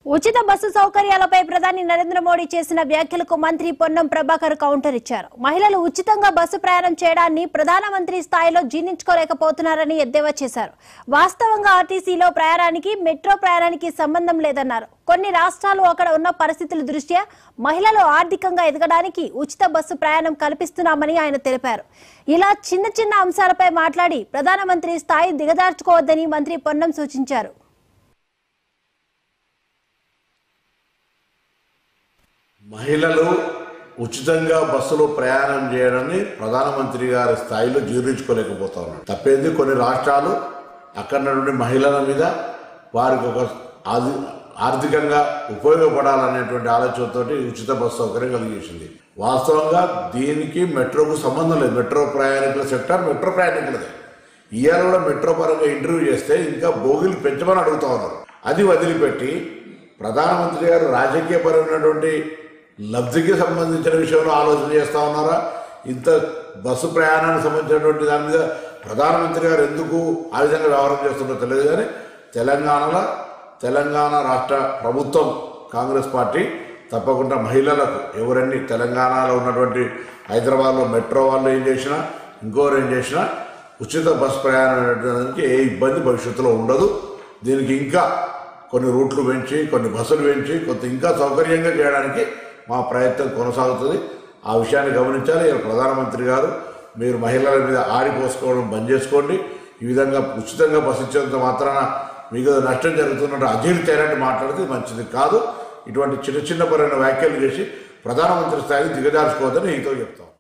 ఉచిత బస్సు సౌకర్యాలపై ప్రధాని నరేంద్ర మోడీ చేసిన వ్యాఖ్యలకు మంత్రి పొన్నం ప్రభాకర్ కౌంటర్ ఇచ్చారు మహిళలు ఉచితంగా బస్సు ప్రయాణం చేయడాన్ని ప్రధానమంత్రి స్థాయిలో జీర్ణించుకోలేకపోతున్నారని ఎద్దేవా చేశారు వాస్తవంగా ఆర్టీసీలో ప్రయాణానికి మెట్రో ప్రయాణానికి సంబంధం లేదన్నారు కొన్ని రాష్ట్రాలు అక్కడ ఉన్న పరిస్థితుల దృష్ట్యా మహిళలు ఆర్థికంగా ఎదగడానికి ఉచిత బస్సు ప్రయాణం కల్పిస్తున్నామని ఆయన తెలిపారు ఇలా చిన్న చిన్న అంశాలపై మాట్లాడి ప్రధానమంత్రి స్థాయి దిగజార్చుకోవద్దని మంత్రి పొన్నం సూచించారు మహిళలు ఉచితంగా బస్సులో ప్రయాణం చేయడాన్ని ప్రధానమంత్రి గారి స్థాయిలో జీర్ణించుకోలేకపోతా ఉన్నారు తప్పేంది కొన్ని రాష్ట్రాలు అక్కడ నుండి మహిళల మీద వారికి ఒక ఆది ఆర్థికంగా ఉపయోగపడాలనేటువంటి ఆలోచనతోటి ఉచిత బస్సు సౌకర్యం కలిగేసింది వాస్తవంగా దీనికి మెట్రోకు సంబంధం లేదు మెట్రో ప్రయాణికుల సెక్టర్ మెట్రో ప్రయాణికులదే ఇవాళ కూడా మెట్రో పరంగా ఇంటర్వ్యూ చేస్తే ఇంకా బోగిలు పెంచమని అడుగుతా ఉన్నారు అది వదిలిపెట్టి ప్రధానమంత్రి గారు రాజకీయపరమైనటువంటి లబ్ధికి సంబంధించిన విషయంలో ఆలోచన చేస్తా ఉన్నారా ఇంత బస్సు ప్రయాణానికి సంబంధించినటువంటి దాని మీద ప్రధానమంత్రి గారు ఎందుకు ఆ విధంగా వ్యవహారం చేస్తుందో తెలియదు కానీ తెలంగాణలో తెలంగాణ రాష్ట్ర ప్రభుత్వం కాంగ్రెస్ పార్టీ తప్పకుండా మహిళలకు ఎవరన్నీ తెలంగాణలో ఉన్నటువంటి హైదరాబాద్లో మెట్రో వాళ్ళు ఏం చేసినా ఇంకోరు ఏం చేసినా ఉచిత బస్ ప్రయాణం అనేటువంటి ఏ ఇబ్బంది భవిష్యత్తులో ఉండదు దీనికి ఇంకా కొన్ని రూట్లు పెంచి కొన్ని బస్సులు పెంచి కొంత ఇంకా సౌకర్యంగా చేయడానికి మా ప్రయత్నం కొనసాగుతుంది ఆ విషయాన్ని గమనించాలి ఇలా ప్రధానమంత్రి గారు మీరు మహిళల మీద ఆడిపోసుకోవడం బంద్ చేసుకోండి ఈ విధంగా ఉచితంగా బస్సు ఇచ్చేంత మాత్రాన మీకు ఏదో నష్టం జరుగుతున్నట్టు అజీర్తైనట్టు మాట్లాడితే మంచిది కాదు ఇటువంటి చిన్న చిన్న పరైన వ్యాఖ్యలు చేసి ప్రధానమంత్రి స్థాయికి దిగజార్చుకోవద్దని ఈతో చెప్తాం